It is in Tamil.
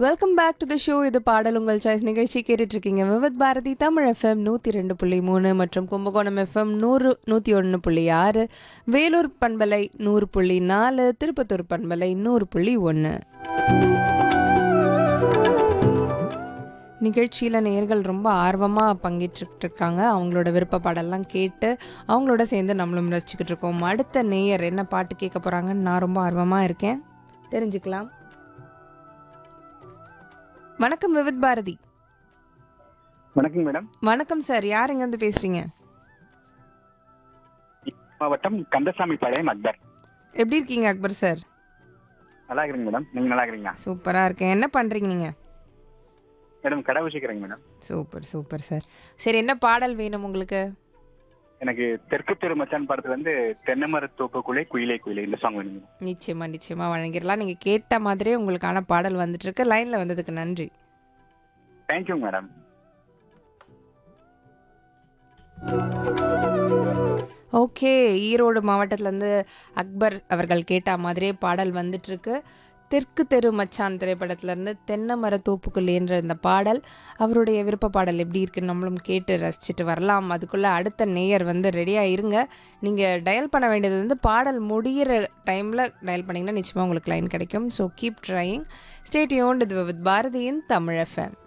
welcome back to the show இது பாடல் உங்கள் சாய்ஸ் நிகழ்ச்சி கேட்டுட்டு இருக்கீங்க விவத் பாரதி தமிழ் எஃப்எம் நூற்றி ரெண்டு புள்ளி மூணு மற்றும் கும்பகோணம் எஃப்எம் நூறு நூற்றி ஒன்று புள்ளி ஆறு வேலூர் பண்பலை நூறு புள்ளி நாலு திருப்பத்தூர் பண்பலை நூறு புள்ளி ஒன்று நிகழ்ச்சியில் நேர்கள் ரொம்ப ஆர்வமாக பங்கேற்றுக்கிட்டு இருக்காங்க அவங்களோட விருப்ப பாடல்லாம் கேட்டு அவங்களோட சேர்ந்து நம்மளும் ரசிச்சுக்கிட்டு இருக்கோம் அடுத்த நேயர் என்ன பாட்டு கேட்க போகிறாங்கன்னு நான் ரொம்ப ஆர்வமாக இருக்கேன் தெரிஞ்சுக்கலாம் வணக்கம் விவித் பாரதி வணக்கம் மேடம் வணக்கம் சார் யார் எங்கேருந்து பேசுகிறீங்க மாவட்டம் கந்தசாமி பாளையம் அக்பர் எப்படி இருக்கீங்க அக்பர் சார் நல்லா இருக்கிறீங்க மேடம் நீங்க நல்லா இருக்கிறீங்களா சூப்பராக இருக்கேன் என்ன பண்ணுறீங்க நீங்கள் மேடம் கடை வச்சுக்கிறேங்க மேடம் சூப்பர் சூப்பர் சார் சரி என்ன பாடல் வேணும் உங்களுக்கு எனக்கு தெற்கு தெரு மச்சான் படத்துல வந்து தென்னைமர தோப்புக்குள்ளே குயிலே குயிலே இந்த சாங் வேணும் மேடம் நிச்சயமா நிச்சயமா வழங்கிடலாம் நீங்கள் கேட்ட மாதிரியே உங்களுக்கான பாடல் வந்துட்டு இருக்கு லைனில் வந்ததுக்கு நன்றி தேங்க்யூ மேடம் ஓகே ஈரோடு மாவட்டத்திலேருந்து அக்பர் அவர்கள் கேட்ட மாதிரியே பாடல் வந்துட்டுருக்கு தெற்கு தெரு மச்சான் திரைப்படத்திலேருந்து தென்னை மர தோப்புக்குள்ளேன்ற இந்த பாடல் அவருடைய விருப்ப பாடல் எப்படி இருக்குன்னு நம்மளும் கேட்டு ரசிச்சுட்டு வரலாம் அதுக்குள்ளே அடுத்த நேயர் வந்து ரெடியாக இருங்க நீங்கள் டயல் பண்ண வேண்டியது வந்து பாடல் முடிகிற டைமில் டயல் பண்ணிங்கன்னா நிச்சயமாக உங்களுக்கு லைன் கிடைக்கும் so keep trying stay tuned இது வித் பாரதியின் தமிழ் எஃப்எம்